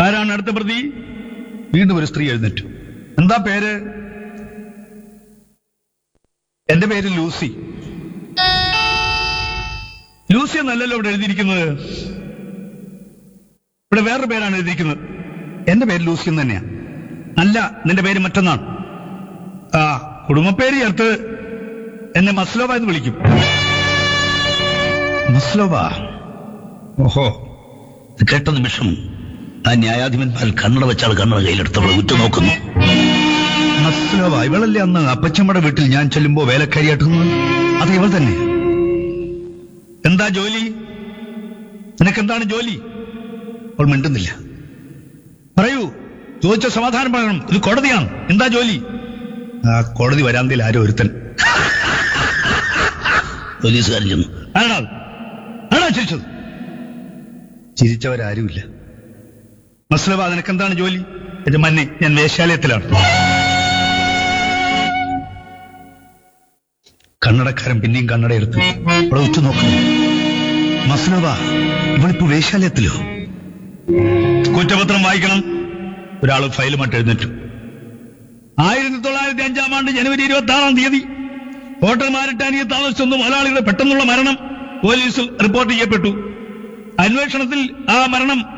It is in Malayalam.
ആരാണ് അടുത്ത പ്രതി വീണ്ടും ഒരു സ്ത്രീ എഴുന്നേറ്റു എന്താ പേര് എന്റെ പേര് ലൂസി ലൂസി എന്നല്ലല്ലോ ഇവിടെ എഴുതിയിരിക്കുന്നത് ഇവിടെ വേറൊരു പേരാണ് എഴുതിയിരിക്കുന്നത് എന്റെ പേര് ലൂസി എന്ന് തന്നെയാ അല്ല നിന്റെ പേര് മറ്റൊന്നാണ് ആ കുടുംബപ്പേര് ചേർത്ത് എന്നെ മസ്ലോബ എന്ന് വിളിക്കും മസ്ലോബ ഓഹോ ഇത് കേട്ട നിമിഷം ആ ന്യായാധിപന്മാർ കണ്ണട വെച്ചാൽ കണ്ണട കയ്യിലെടുത്തവളെ ഉറ്റുനോക്കുന്നു മസ്ലോബ ഇവളല്ലേ അന്ന് അപ്പച്ചമ്മയുടെ വീട്ടിൽ ഞാൻ ചെല്ലുമ്പോ വേലക്കാരിയാട്ടുന്നത് അത് ഇവൾ തന്നെ എന്താ ജോലി നിനക്കെന്താണ് ജോലി അവൾ മിണ്ടുന്നില്ല പറയൂ ചോദിച്ച സമാധാനം പറയണം ഇത് കോടതിയാണ് എന്താ ജോലി ആ കോടതി വരാന്തയിൽ ആരോ ഒരുത്തൻ പോലീസുകാരൻ ചെന്നു ആരാ അത്? ആരാ ചിരിച്ചത് ചിരിച്ചവരാരുമില്ല മസ്ലബ നിനക്കെന്താണ് ജോലി യജമാനെ ഞാൻ വേശ്യാലയത്തിലാണ് കണ്ണടക്കാരൻ പിന്നെയും കണ്ണട എടുത്തു അവിടെ ഉറ്റു നോക്കുന്നു മസ്ലബ ഇവളിപ്പോ വേശ്യാലയത്തിലോ കുറ്റപത്രം വായിക്കണം ഒരാൾ ഫയലുമായിട്ട് എഴുന്നേറ്റു ആയിരത്തി തൊള്ളായിരത്തി അഞ്ചാം ആണ്ട് ജനുവരി ഇരുപത്തി ആറാം തീയതി ഹോട്ടൽ മാരിട്ടാനിയെ താമസിച്ചൊന്ന് മലയാളികളുടെ പെട്ടെന്നുള്ള മരണം പോലീസിൽ റിപ്പോർട്ട് ചെയ്യപ്പെട്ടു അന്വേഷണത്തിൽ ആ മരണം